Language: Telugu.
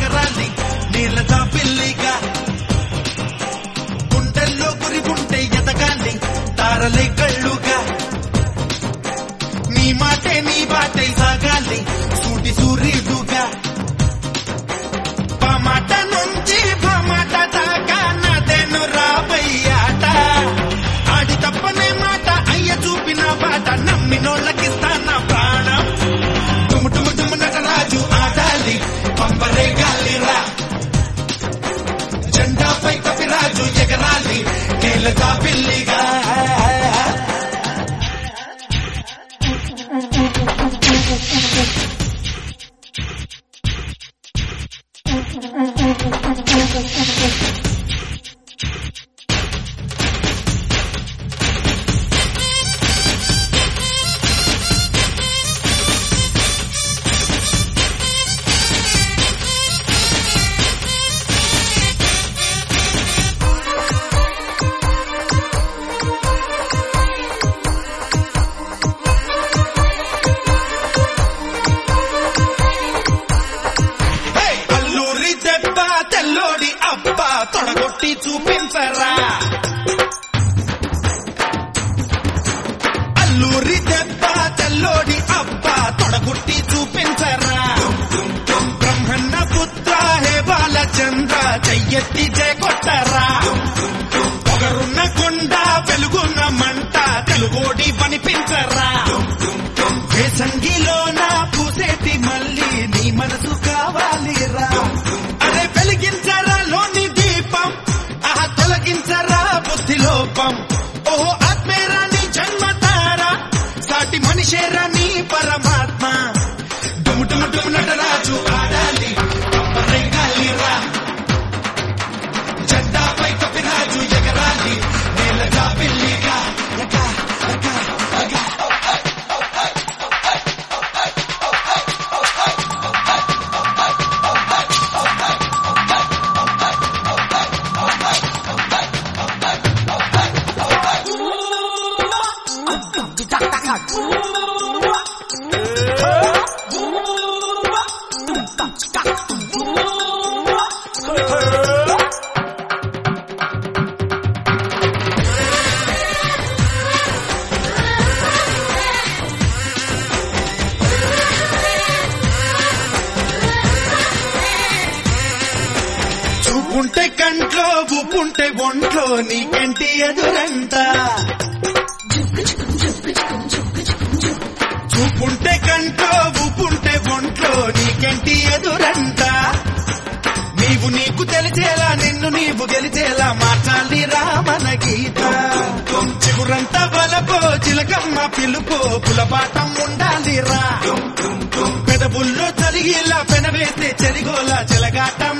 ఎగరాలి నీళ్ళతో పిల్లిగా గుండెల్లో గురిగుంటే ఎదగాలి తారలే కళ్ళుగా నీ మాటే నీ బాటే సాగాలి సూటి సూర్యుడుగా పమాట నుంచి పమాట దాకా నాదేను రాబయ్యాట ఆడి తప్పనే మాట అయ్య చూపిన బాట నమ్మినోళ్ళకిస్తాన ప్రాణం టుము టుము టుము నటరాజు ఆడాలి పంపరే గాలిరా జెండాపై కపిరాజు ఎగరాలి నేలగా పిల్లిగా హే! అల్లూరి దెబ్బ తెల్లోడి అబ్బ తొడగొట్టి చూపించరా అల్లూరి దెబ్బ తెల్లోడి అబ్బ తొడగొట్టి చూపించరా బ్రహ్మన్న పుత్ర హే బాలచంద్ర చెయ్యెత్తి జయ కొట్టరా పొగరున్న కొండ వెలుగున్న మంట తెలుగోడి పనిపించరా ఏ సంగిలోన పూసేటి మళ్ళీ నీ మనసు కావాలిరా అరే వెలిగించరా లోని దీపం ఆహా తొలగించరా బుద్ధి లోపం ఓహో ఆత్మేరా నీ జన్మతారా సాటి మనిషేరా నీ పరమాత్మ డుము డుము డుము నటరాజు ఆడాలి పంపరేగాలిరా జెండాపై కపిరాజు ఎగరాలి నేలగా పిల్లిగా లగా, లగా, లగా. చూపుంటే కంట్లో ఉప్పుంటే ఒంట్లో నీకెంటి ఎదురంట చూపుంటే కంట్లో ఉప్పుంటే ఒంట్లో నీకెంటి ఎదురంట నీవు నీకు తెలిసేలా నిన్ను నీవు గెలిచేలా మార్చాలి రామన గీత చిగురంతా బలపో చిలకమ్మ పిలుపో కులపాఠం ఉండాలి రా పెదవుల్లో చలిగిలా పెనవేస్తే చెరిగోలా చెలగాటం